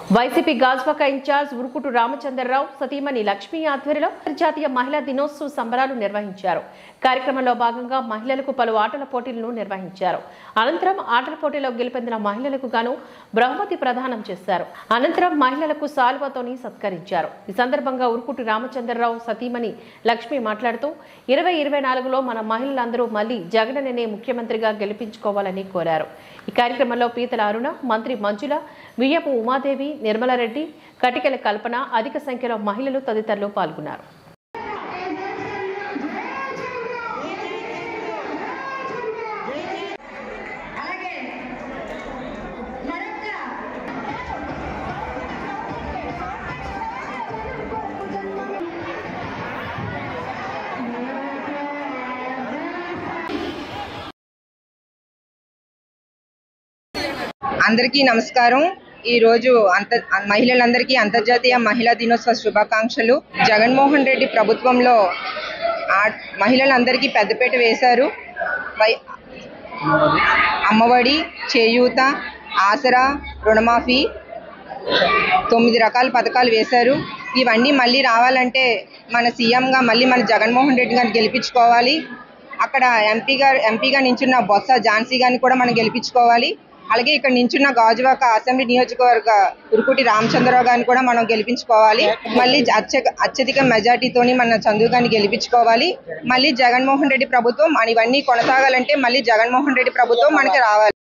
YCP Gajuwaka in charge Urukutu Ramachandra Rao సతీమణి లక్ష్మీ ఆధ్వర్యంలో అంతర్జాతీయ మహిళా దినోత్సవ సంబరాలు నిర్వహించారు కార్యక్రమంలో భాగంగా మహిళలకు పలు ఆటల పోటీలను నిర్వహించారు అనంతరం ఆటల పోటీలో గెలుపొందిన మహిళలకు గాను బహుమతి ప్రదానం చేశారు అనంతరం మహిళలకు సాల్వతోని సత్కరించారు ఈ సందర్భంగా ఉరుకుటి రామచంద్రరావు సతీమణి లక్ష్మి మాట్లాడుతూ ఇరవై ఇరవై నాలుగులో మన మహిళలందరూ మళ్ళీ జగననే ముఖ్యమంత్రిగా గెలిపించుకోవాలని కోరారు ఈ కార్యక్రమంలో పీతల అరుణ మంత్రి మంజుల వియ్యపు ఉమాదేవి నిర్మలారెడ్డి కటికెల కల్పన అధిక సంఖ్యలో మహిళలు తదితరులు పాల్గొన్నారు అలాగే మరొక అందరికీ నమస్కారం ఈ రోజు అంత మహిళలందరికీ అంతర్జాతీయ మహిళా దినోత్సవ శుభాకాంక్షలు జగన్మోహన్ రెడ్డి ప్రభుత్వంలో ఆ మహిళలందరికీ పెద్దపీట వేశారు వై అమ్మఒడి చేయూత ఆసరా రుణమాఫీ తొమ్మిది రకాల పథకాలు వేశారు ఇవన్నీ మళ్ళీ రావాలంటే మన సీఎంగా మళ్ళీ మన జగన్మోహన్ రెడ్డి గారిని గెలిపించుకోవాలి అక్కడ ఎంపీగా ఎంపీగా నించున్న బొత్స ఝాన్సీ గారిని కూడా మనం గెలిపించుకోవాలి అలాగే ఇక్కడ నించున్న గాజువాక అసెంబ్లీ నియోజకవర్గ ఉరుకుటి రామచంద్రరావు గారిని కూడా మనం గెలిపించుకోవాలి మళ్ళీ అత్య అత్యధిక మెజార్టీతోని మన చందు గారిని గెలిపించుకోవాలి మళ్ళీ జగన్మోహన్ రెడ్డి ప్రభుత్వం మన ఇవన్నీ కొనసాగాలంటే మళ్ళీ జగన్మోహన్ రెడ్డి ప్రభుత్వం మనకి రావాలి